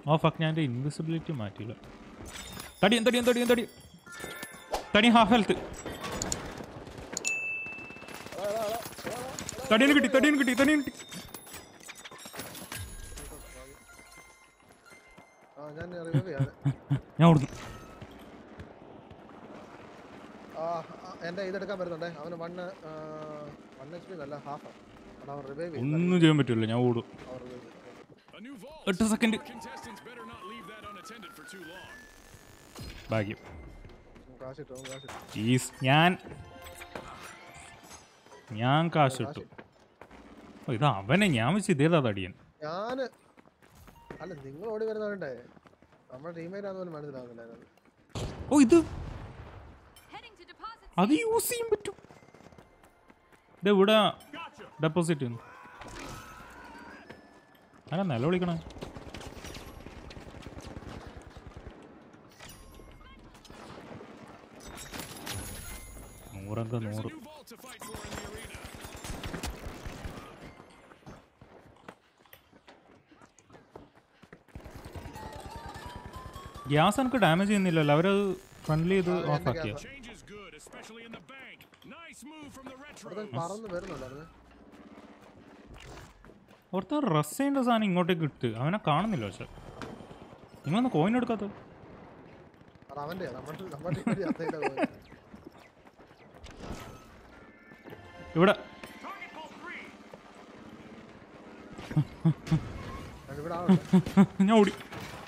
ഓ fuck ഞാൻ എൻ്റെ invisibility മാറ്റിയില്ല തടിയൻ തടിയൻ തടിയൻ തടി തടി ഹാഫ് ഹെൽത്ത് തടിയന് കിട്ടി തടിയന് കിട്ടി തടിയന് കിട്ടി ആ ഞാൻ റിവൈവ് ചെയ്യാം ഞാൻ ഓടുന്നു ആ ആ, എന്റെ ഇതെടുക്കാൻ വരുന്നുണ്ടേ അവന് വണ്ണ് വൺ എച്ച് പി അല്ല ഹാഫ് അവിടെ അവൻ റിവൈവ് ചെയ്യും ഒന്നും ചെയ്യാൻ പറ്റില്ല ഞാൻ ഓടും അവൻ റിവൈവ് ചെയ്യും A new vault. എട്ട് second Contestants better not leave that unattended for too long. ഭാഗ്യം കാശിട്ടു അവൻ കാശിട്ടു ഈസ് ഞാൻ ഞാൻ കാശ് ഇട്ടു ഓ, ഇത് അവനെ ഞാൻ വെച്ച് ഇതേതാ തടിയൻ ഞാന് അല്ല നിങ്ങൾ ഓടി വരുന്നവരുണ്ടേ നമ്മുടെ ടീമേറ്റ് പോലും മനസ്സിലാവുന്നില്ല അതിനകത്ത്. ഓ ഇത് Heading to deposit. അത് യൂസ് ചെയ്യാൻ പറ്റും ഇത് ഇവിടെ ഡെപ്പോസിറ്റ് ചെയ്യുന്നു ആരാ നില വിളിക്കണേ നൂറെന്താ There's a നൂറ് new vault to fight for in the arena. Gas എനിക്ക് ഡാമേജ് ചെയ്യുന്നില്ലല്ലോ അവരത് ഫ്രണ്ട്ലി ഇത് ആ, ഓഫ് എന്റെ ആക്കിയ gas. Change is good, especially in the bank. Nice move from the ഒരുത്തൻ retro. പറന്ന് വരുന്നുണ്ടായിരുന്നു ഒരുത്തൻ റസ് ചെയ്യേണ്ട സാധനം ഇങ്ങോട്ടേക്ക് ഇട്ട് അവനെ കാണുന്നില്ല പക്ഷെ നിങ്ങളൊന്ന് കോയിൻ എടുക്കാത്തത് അത് അവന്റെ നമ്മുടെ നമ്മുടെ ടീമേറ്റ് അത്തേക്ക് പോയി ഇവിടെ ഇവിടെ ആളുണ്ട് ഞാൻ ഓടി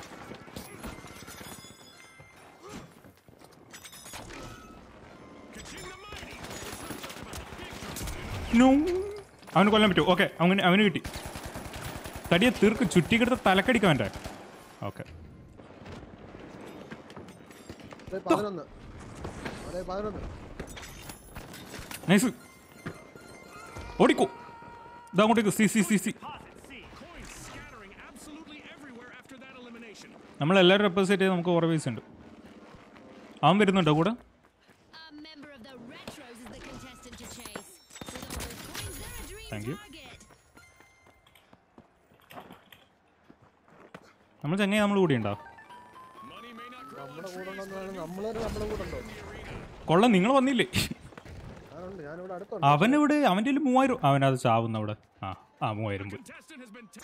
Kaching the mighty. No. അവന് കൊല്ലാൻ പറ്റുമോ ഓക്കെ അവന് അവന് കിട്ടി തടിയെ തീർക്ക് ചുറ്റിക്കെടുത്ത് തലക്കടിക്കാൻ വേണ്ട ഓക്കെ ദേ പതിനൊന്ന് അതെ പതിനൊന്ന് നൈസ് ഓടിക്കോ ഇതാ അങ്ങോട്ടേക്ക് C C C C Coins scattering absolutely everywhere after that elimination. നമ്മളെല്ലാവരും റെപ്രസെൻറ്റ് ചെയ്ത് നമുക്ക് കുറേ പൈസ ഉണ്ട് അവൻ വരുന്നുണ്ടോ കൂടെ A member of the Retros is the contestant to chase. With all those coins, they're a dream Thank you. target. നമ്മൾ ചെങ്ങായി നമ്മൾ കൂടി ഉണ്ടോ Money may not grow on നമ്മുടെ കൂടെ trees, ഉണ്ടെന്നാണ് നമ്മളൊരു നമ്മുടെ കൂടെ ഉണ്ടോ കൊള്ളാം നിങ്ങൾ വന്നില്ലേ ഞാനുണ്ട് ഞാനിവിടെ അടുത്തുണ്ട് അവനിവിടെ അവൻ്റെ കയ്യിൽ മൂവായിരം അവനത് ചാവുന്ന അവിടെ ആ ആ മൂവായിരം പോയി contestant has been. T-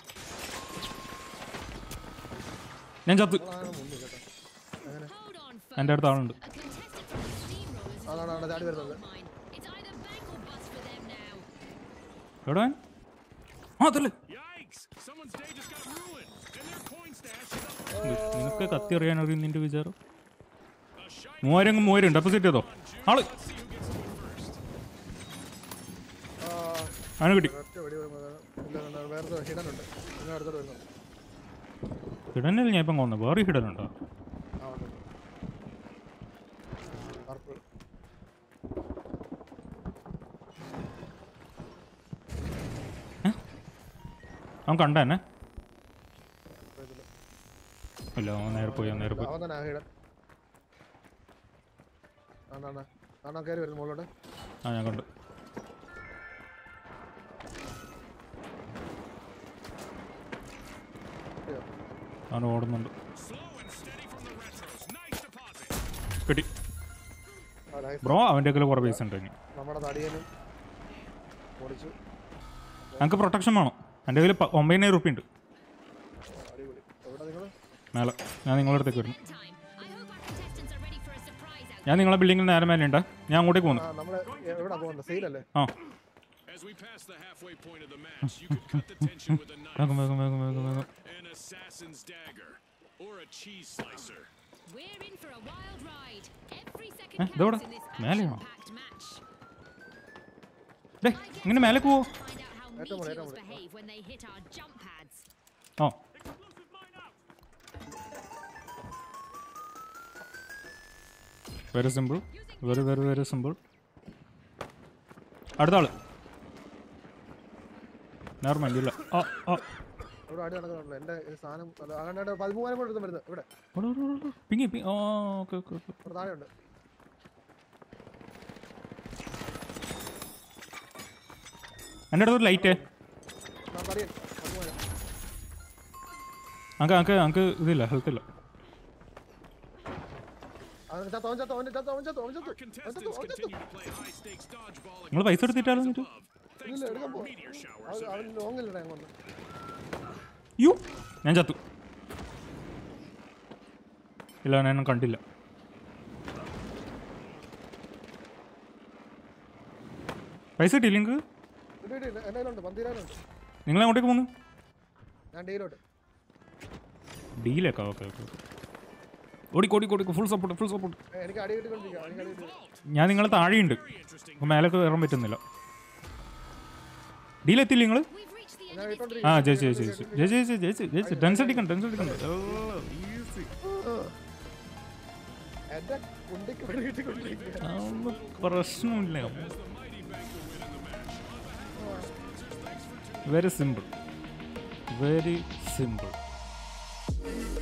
ഞാൻ ചത്ത് ആളാണ് മുന്നിൽ കേട്ടോ അങ്ങനെ Hold on, folks. എൻ്റെ അടുത്ത് ആളുണ്ട് A contestant from the Steamrollers അതാണ് അവിടെ ചാടി വരുന്നത് mine. It's either bank or bust for them now. എവിടെ അവൻ? ആ അതല്ലേ Yikes! Someone's day just got ruined, and their coin stash is up. നിനക്ക് കത്തി അറിയാൻ അറിയും നിന്റെ വിചാരം A shiny മൂവായിരം അങ്ങ് മൂവായിരം ഡെപ്പോസിറ്റ് ചെയ്തോ ആള് Let's see who gets to it first. അവന് കിട്ടി ഒറ്റ വെടി വരുമ്പോൾ ഇല്ല ഇല്ല, വേറെ ഹിഡൻ ഉണ്ട് നിങ്ങൾ അടുത്തോട്ട് വരുന്നുണ്ട് ഹിഡനിൽ ഞാൻ ഇപ്പം കൊന്നു വേറെ ഹിഡൻ ഉണ്ടോ ആ ഉണ്ട് പർപ്പിൾ അവൻ കണ്ട എന്നെ ഇല്ല അവൻ നേരെ പോയി അവൻ നേരെ പോയി അവൻ തന്നെ ഹിഡൻ ആണാണ് ആണോ കയറി വരുന്നു മുകളിലോട്ട് ആ ഞാൻ കണ്ടു അവൻ ഓടുന്നുണ്ട് Slow and steady from the retros. Nice deposit. കിട്ടി ആ നൈസ് ബ്രോ അവൻ്റെ കയ്യിൽ കുറേ പൈസ ഉണ്ട് ഇനി നമ്മുടെ തടിയനും ഓടിച്ചു ഞങ്ങൾക്ക് പ്രൊട്ടക്ഷൻ വേണം എൻ്റെ കയ്യിൽ പ- ഒമ്പതിനായിരം റുപ്യ ഉണ്ട് അടിപൊളി എവിടെ നിങ്ങൾ മേലെ ഞാൻ നിങ്ങളുടെ അടുത്തേക്ക് വരുന്നു Time. I hope our contestants are ready for a surprise out ഞാൻ നിങ്ങളെ ബിൽഡിങ്ങിൽ നേരെ മേലെ ഉണ്ട് ഞാൻ അങ്ങോട്ടേക്ക് പോകുന്നു ആ നമ്മൾ എവിടെ പോകുന്നത് സെയിലല്ലേ ആ As we pass the halfway point of the match, you can cut the tension with a knife, വേഗം വേഗം വേഗം വേഗം വേഗം an assassin's dagger, or a cheese slicer. We're in for a wild ride. Every second Eh, ഇതെവിടെ? counts in this മേലെയാണോ? action-packed match. ഡേ ഇങ്ങനെ മേലെ പോവോ Find out how ഏറ്റവും മുകളിൽ, meteors ഏറ്റവും മുകളിൽ. behave when they hit our jump pads. ആ very simple very very very simple അടുത്ത ആള് നേർ മഞ്ഞില്ല ആ ആ ഇവിടെ അടി നടക്കുന്നുണ്ടല്ലോ എൻ്റെ ഈ സാധനം അല്ല, അങ്ങനെ പതിമൂവായിരം കൂടെ എടുത്ത് വരുന്നത് ഇവിടെ ഇവിടെ, ഇവിടെ, ഇവിടെ. പിങ്ങി പിങ്ങി ആ ഓക്കെ ഓക്കെ ഓക്കെ ഇവിടെ താഴെയുണ്ട് എൻ്റെ അടുത്തൊരു ലൈറ്റ് ആ തടിയൻ പതിമൂവായിരം അങ്ക് അങ്ക് അങ്ക് ഇതില്ല ഹെൽത്ത് ഇല്ല അവൻ ചത്തോ അവൻ ചത്തോ അവൻ ചത്തോ അവൻ ചത്തോ അവൻ ചത്തോ Our അവൻ ചത്തോ contestants അവൻ ചത്തോ continue to play high-stakes dodgeball നിങ്ങൾ പൈസ എടുത്തിട്ടാലോ എന്നിട്ട് above, thanks ഇല്ല to എടുക്കാൻ our പോ meteor showers അവൻ- അവൻ event. ലോങ്ങില്ലടാ അങ്ങോട്ട് യു ഞാൻ ചത്തു ഇല്ല ഞാൻ കണ്ടില്ല പൈസ കിട്ടിയില്ല നിങ്ങൾക്ക് ഇടി, ഇടി, ഇടി, എൻ്റെ കയ്യിലുണ്ട് പന്തിരാനുണ്ട് നിങ്ങൾ അങ്ങോട്ടേക്ക് പോന്നു ഞാൻ ഡീലോട്ട് ഡീലേക്കാ ഓക്കെ ഓക്കെ ഓടി ഓടി ഓടി ഫുൾ സപ്പോർട്ട് ഫുൾ സപ്പോർട്ട് എനിക്ക് അടി കിട്ടിക്കൊണ്ടിരിക്കുക എനിക്ക് അടി കിട്ടി ഞാൻ നിങ്ങളെ താഴെയുണ്ട് അപ്പോൾ മേലേക്ക് കയറാൻ പറ്റുന്നില്ല ഡീലെത്തില്ല നിങ്ങൾ We've reached the end ഞാൻ of this ഇട്ടോണ്ടിരിക്കുക ആ ജയിച്ചു ജയിച്ചു ജയിച്ചു ജയിച്ചു ജയിച്ചു ജയിച്ചു ജയിച്ചു ടെൻസ് അടിക്കണം ടെൻസ് അടിക്കണം ഈസി എൻ്റെ കുണ്ടിക്ക് വെടി കിട്ടിക്കൊണ്ടിരിക്കുക പ്രശ്നമില്ല വെരി സിമ്പിൾ വെരി സിമ്പിൾ